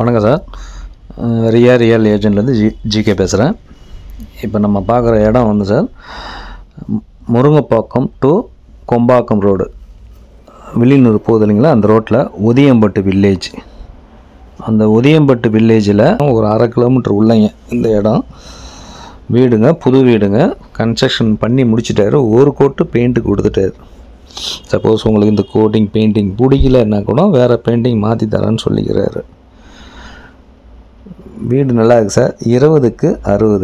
வணக்கம் சார் அஹ் ரியா ரியல் ஏஜென்ட்லேருந்து ஜி ஜிகே பேசுகிறேன் இப்போ நம்ம பார்க்குற இடம் வந்து சார் மு- முருங்கப்பாக்கம் டு கொம்பாக்கம் ரோடு வில்லியனூர் போகுது இல்லைங்களா அந்த ரோட்டில் உதியம்பட்டு வில்லேஜ் அந்த உதியம்பட்டு வில்லேஜில் ஒரு அரை கிலோமீட்டர் உள்ளங்க இந்த இடம் வீடுங்க புது வீடுங்க கன்ஸ்ட்ரக்ஷன் பண்ணி முடிச்சிட்டாரு ஒரு கோட்டு பெயிண்ட்டு கொடுத்துட்டாரு சப்போஸ் உங்களுக்கு இந்த கோட்டிங் பெயிண்டிங் பிடிக்கலன்னா கூட வேறு பெயிண்டிங் மாற்றி தரேன்னு சொல்லிக்கிறாரு வீடு நல்லா இருக்கு சார் இருபதுக்கு அறுபது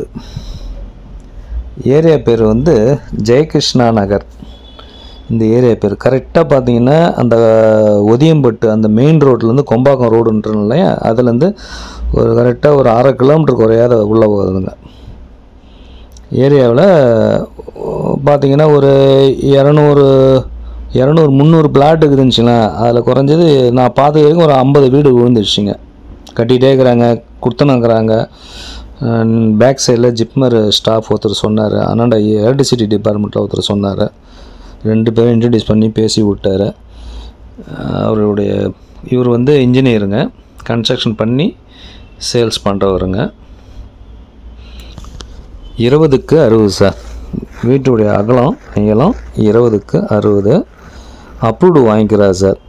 ஏரியா பேர் வந்து ஜெயகிருஷ்ணா நகர் இந்த ஏரியா பேர் கரெக்டாக பார்த்தீங்கன்னா அந்த ஒதியம்பட்டு அந்த மெயின் ரோட்லேருந்து கொம்பாக்கம் ரோடுன்றோம் இல்லையா அதுலேருந்து ஒரு கரெக்டாக ஒரு அரை கிலோமீட்டர் குறையாத உள்ளே போகுதுங்க ஏரியாவில் பார்த்தீங்கன்னா ஒரு இரநூறு இரநூறு முந்நூறு பிளாட் இருக்குதுன்னு அதில் குறைஞ்சது நான் பார்த்த வரைக்கும் ஒரு ஐம்பது வீடு விழுந்துருச்சுங்க கட்டிகிட்டே இருக்கிறாங்க கொடுத்தனுங்கிறாங்க பேக் சைடில் ஜிப்மர் ஸ்டாஃப் ஒருத்தர் சொன்னார் அண்ணாண்ட எலக்ட்ரிசிட்டி டிபார்ட்மெண்ட்டில் ஒருத்தர் சொன்னார் ரெண்டு பேரும் இன்ட்ரடியூஸ் பண்ணி பேசி விட்டார் அவருடைய இவர் வந்து இன்ஜினியருங்க கன்ஸ்ட்ரக்ஷன் பண்ணி சேல்ஸ் பண்ணுறவருங்க இருபதுக்கு அறுபது சார் வீட்டுடைய அகலம் நீளம் இருபதுக்கு அறுபது அப்ரூவ்டு வாங்கிக்கிறார் சார்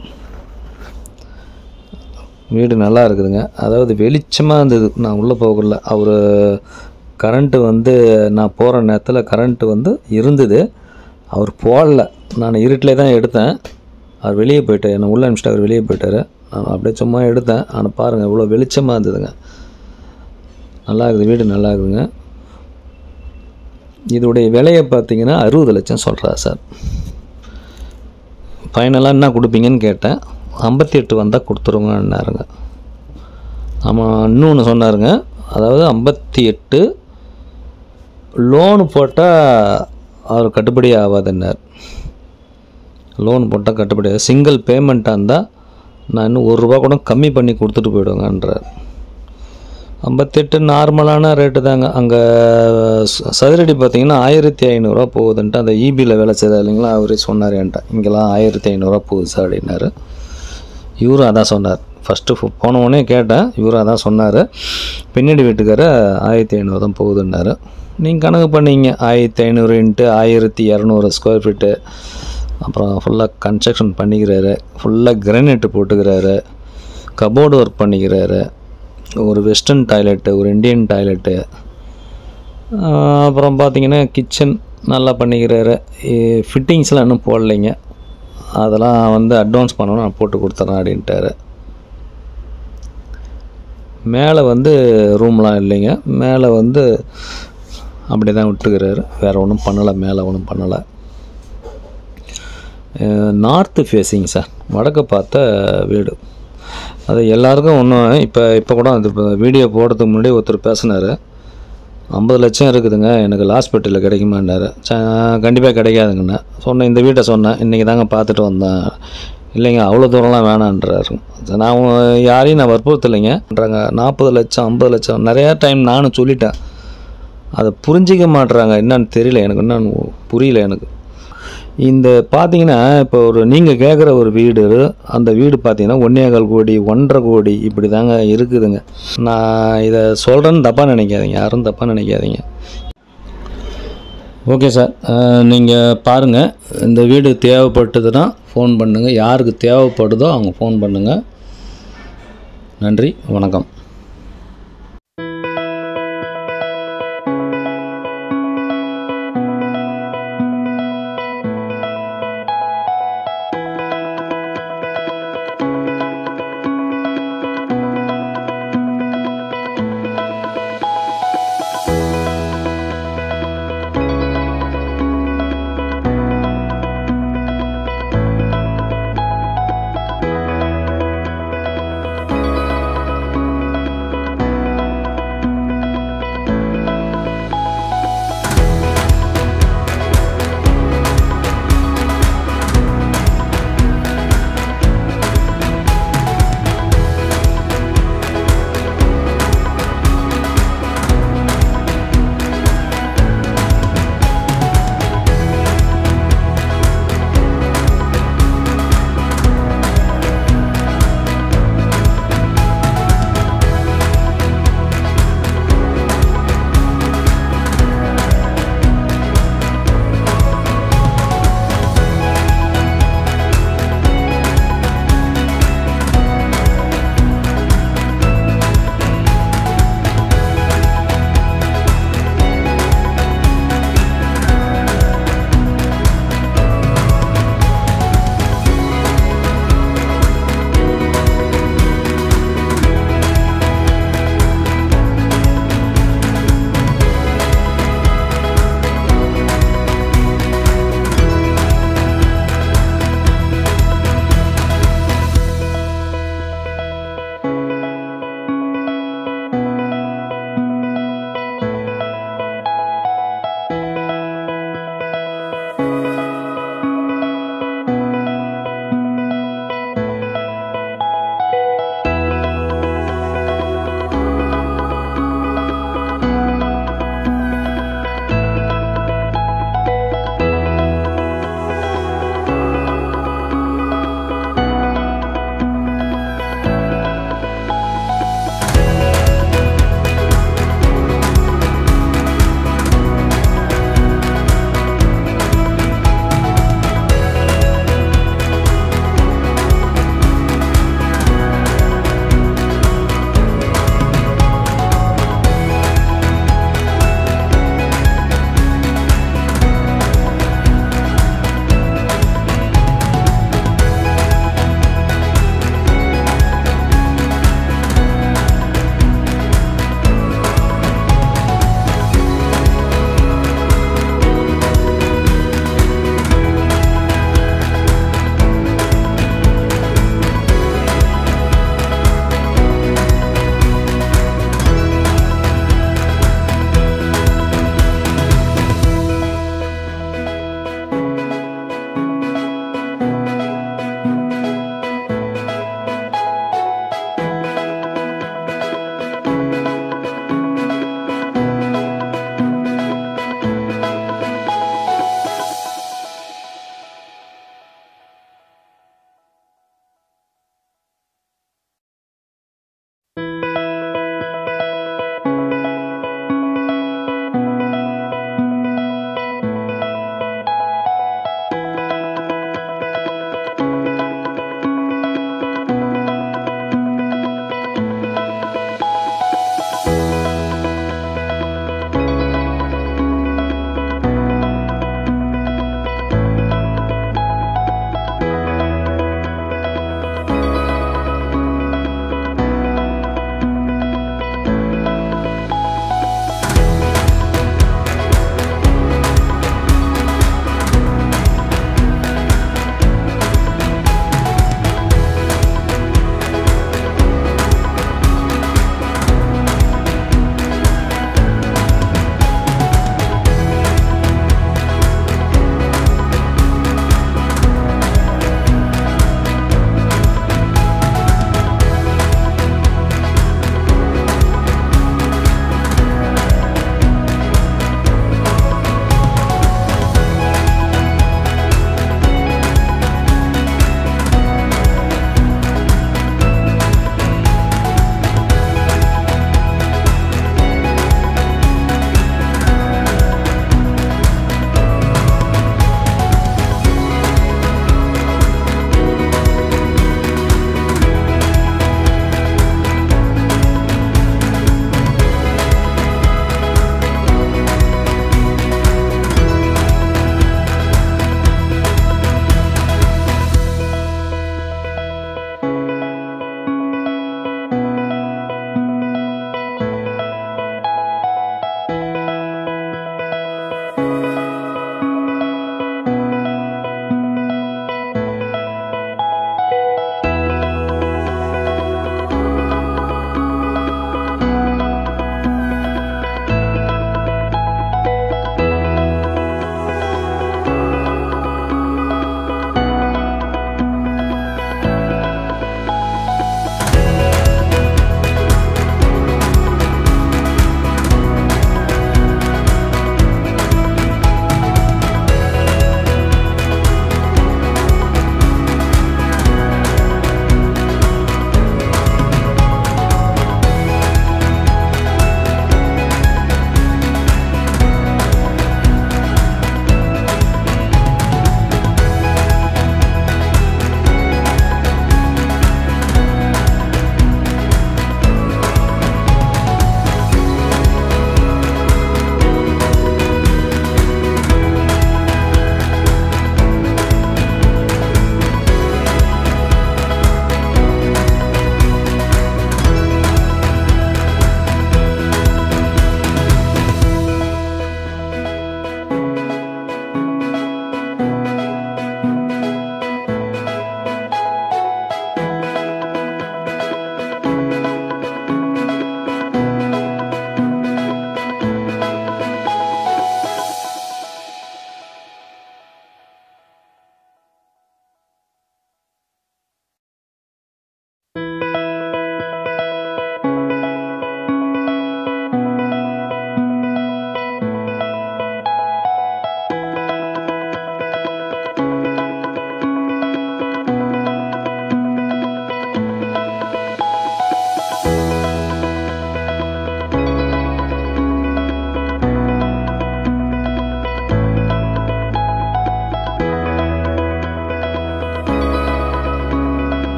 வீடு நல்லா இருக்குதுங்க அதாவது வெளிச்சமாக இருந்தது நான் உள்ளே போகல அவர் கரண்ட்டு வந்து நான் போகிற நேரத்தில் கரண்ட்டு வந்து இருந்தது அவர் போடல நான் இருட்டிலே தான் எடுத்தேன் அவர் வெளியே போயிட்டார் என்னை உள்ளே அனுப்பிச்சிட்டு அவர் வெளியே போயிட்டார் நான் அப்படியே சும்மா எடுத்தேன் ஆனால் பாருங்கள் இவ்வளோ வெளிச்சமாக இருந்ததுங்க நல்லா இருக்குது வீடு நல்லா இருக்குதுங்க இதோடைய விலையை பார்த்தீங்கன்னா அறுபது லட்சம் சொல்கிறா சார் ஃபைனலாக என்ன கொடுப்பீங்கன்னு கேட்டேன் ஐம்பத்தி எட்டு வந்தால் கொடுத்துருங்கன்னாருங்க ஆமாம் இன்னொன்று சொன்னாருங்க அதாவது ஐம்பத்தி எட்டு லோனு போட்டால் அவர் கட்டுப்படி ஆகாதுன்னார் லோன் போட்டால் கட்டுப்படி ஆகாது சிங்கிள் பேமெண்ட்டாக இருந்தால் நான் இன்னும் ஒரு ரூபா கூட கம்மி பண்ணி கொடுத்துட்டு போயிடுவேங்கன்றார் ஐம்பத்தெட்டு நார்மலான ரேட்டு தாங்க அங்கே சதுரடி பார்த்தீங்கன்னா ஆயிரத்தி ஐநூறுரூவா போகுதுன்ட்டு அந்த இபியில் வேலை செய்தார் இல்லைங்களா அவரே சொன்னார் என்கிட்ட இங்கெல்லாம் ஆயிரத்தி ஐநூறுரூவா போகுது சார் அப்படின்னாரு இவரும் அதான் சொன்னார் ஃபஸ்ட்டு போன உடனே கேட்டேன் இவரும் அதான் சொன்னார் பின்னாடி வீட்டுக்கார ஆயிரத்தி ஐநூறு தான் போகுதுன்னாரு நீங்கள் கணக்கு பண்ணீங்க ஆயிரத்தி ஐநூறு இன்ட்டு ஆயிரத்தி இரநூறு ஸ்கொயர் ஃபீட்டு அப்புறம் ஃபுல்லாக கன்ஸ்ட்ரக்ஷன் பண்ணிக்கிறாரு ஃபுல்லாக கிரானைட்டு போட்டுக்கிறாரு கபோர்டு ஒர்க் பண்ணிக்கிறாரு ஒரு வெஸ்டர்ன் டாய்லெட்டு ஒரு இந்தியன் டாய்லெட்டு அப்புறம் பார்த்தீங்கன்னா கிச்சன் நல்லா பண்ணிக்கிறாரு ஃபிட்டிங்ஸ்லாம் இன்னும் போடலைங்க அதெல்லாம் வந்து அட்வான்ஸ் பண்ணணும் நான் போட்டு கொடுத்துட்றேன் அப்படின்ட்டாரு மேலே வந்து ரூம்லாம் இல்லைங்க மேலே வந்து அப்படி தான் விட்டுக்கிறாரு வேறு ஒன்றும் பண்ணலை மேலே ஒன்றும் பண்ணலை நார்த்து ஃபேஸிங் சார் வடக்கு பார்த்த வீடு அது எல்லாருக்கும் ஒன்றும் இப்போ இப்போ கூட அது இப்போ வீடியோ போடுறதுக்கு முன்னாடி ஒருத்தர் பேசினார் ஐம்பது லட்சம் இருக்குதுங்க எனக்கு ஹாஸ்பிட்டலில் கிடைக்குமான்னாரு கண்டிப்பாக கிடைக்காதுங்கண்ணே சொன்னேன் இந்த வீட்டை சொன்னேன் இன்றைக்கி தாங்க பார்த்துட்டு வந்தேன் இல்லைங்க அவ்வளோ தூரம்லாம் வேணான்றாரு சரி, நான் உ- யாரையும் நான் வற்புறுத்தலைங்கன்றாங்க நாற்பது லட்சம் ஐம்பது லட்சம் நிறையா டைம் நானும் சொல்லிட்டேன் அதை புரிஞ்சிக்க மாட்றாங்க என்னன்னு தெரியல எனக்கு என்னன்னு புரியல எனக்கு இந்த பார்த்தீங்கன்னா இப்போ ஒரு நீங்கள் கேட்குற ஒரு வீடு அந்த வீடு பார்த்தீங்கன்னா ஒன்னேகால் கோடி ஒன்றரை கோடி இப்படி தாங்க இருக்குதுங்க நான் இதை சொல்கிறேன்னு தப்பாக நினைக்காதீங்க யாரும் தப்பாக நினைக்காதீங்க ஓகே சார் நீங்கள் பாருங்கள் இந்த வீடு தேவைப்பட்டதுன்னா ஃபோன் பண்ணுங்கள் யாருக்கு தேவைப்படுதோ அவங்க ஃபோன் பண்ணுங்கள் நன்றி வணக்கம்